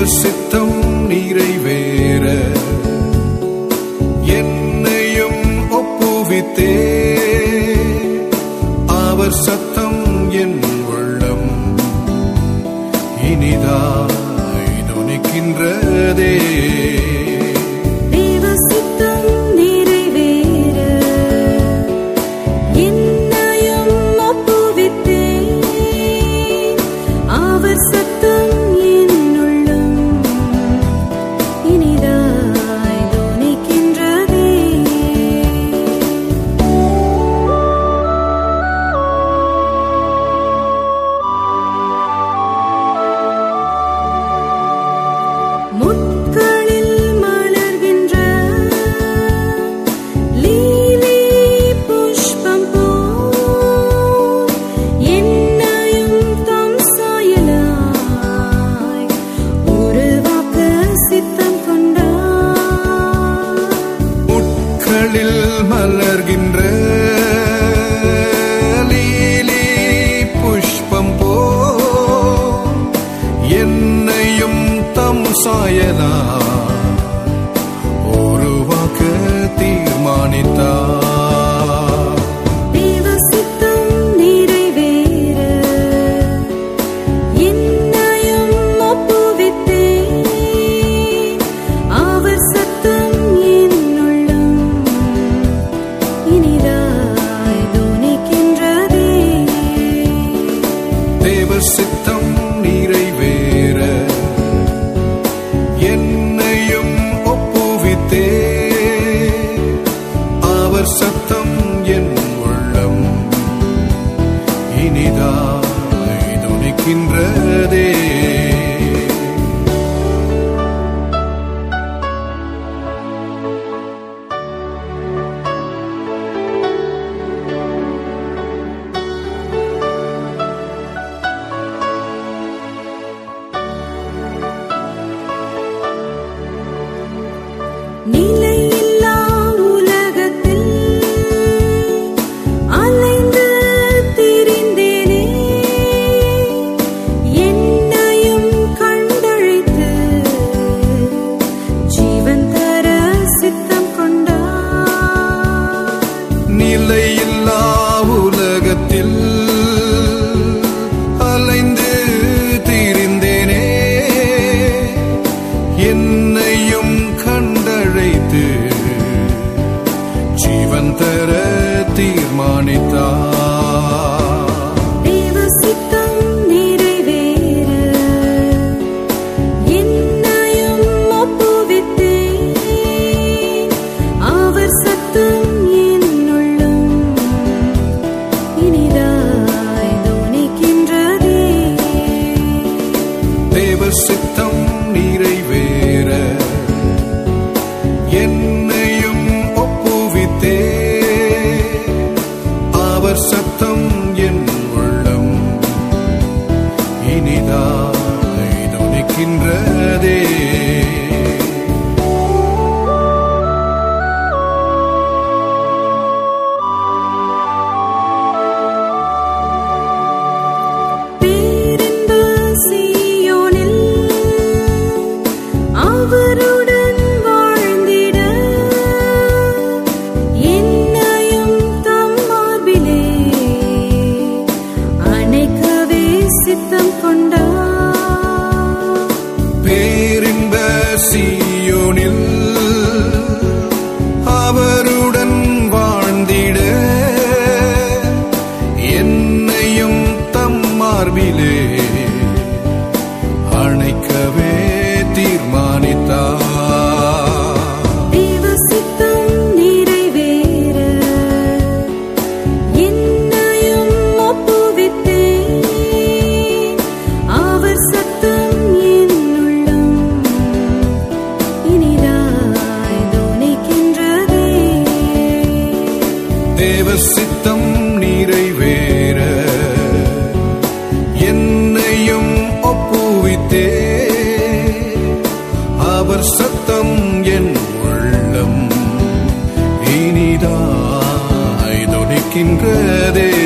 சித்தம் நிறைவேற என்னையும் ஒப்புவித்தே அவர் சத்தம் என் உள்ளம் இனிதாய் துணிக்கின்றதே தேவ சித்தம் நிறைவேற என்னையும் ஒப்புவித்தேன் அவர் சத்தம் என்னுள்ளம் இனிதாய் துணிக்கின்றதே முட்களில் மலர்கின்ற லீலி புஷ்பம் போல் என்னையும் தம் சாயலாய் உருவாக்க சித்தம் கொண்டார் முட்களில் மலர்கின்ற லீலி புஷ்பம் போ என்னையும் தம் சாயலா உருவாக்க தீர்மானித்தார் தேவ சித்தம் நிறைவேற என்னையும் ஒப்புவித்தேன் அவர் சத்தம் என்னுள்ளம் இனிதாய் துணிக்கின்றதே தேவ சித்தம் நிறைவேற என்னையும் ஒப்புவித்தே அவர் சத்தம் என் உள்ளம் இனிதாய் துணிக்கின்றதே நிலையில்லா உலகத்தில் அலைந்து திரிந்தேனே என்னையும் கண்டழைத்து ஜீவன் தர சித்தம் கொண்டார் நிலையில்லா உலகத்தில் அலைந்து தீரிந்தேனே என்னையும் கண்டழைத்து ஜீவன் தர தீர்மானித்தார் தேவ சித்தம் நிறைவேற என்னையும் ஒப்புவித்தேன் அவர் சத்தம் என்னுள்ளம் இனிதாய் துணிக்கின்றதே தேவ சித்தம் நிறைவேற என்னையும் ஒப்புவித்தே அவர் சத்தம் என் உள்ளம் இனிதாய் துணிக்கின்றதே பேரின்ப சீயோனில் அவருடன் வாழ்ந்திட என்னையும் தம் மார்பிலே அணைக்கவே சித்தம் கொண்டார் பேரின்ப சீயோனில் அவருடன் வாழ்ந்திட என்னையும் தம் மார்பிலே அணைக்கவே தீர்மானித்தார் தேவ சித்தம் நிறைவேற என்னையும் ஒப்புவித்தேன் அவர் சத்தம் என்னுள்ளம் இனிதாய் துணிக்கின்றதே தேவ சித்தம் நிறைவேற என்னையும் ஒப்புவித்தே அவர் சத்தம் என் உள்ளம் இனிதாய் துணிக்கின்றதே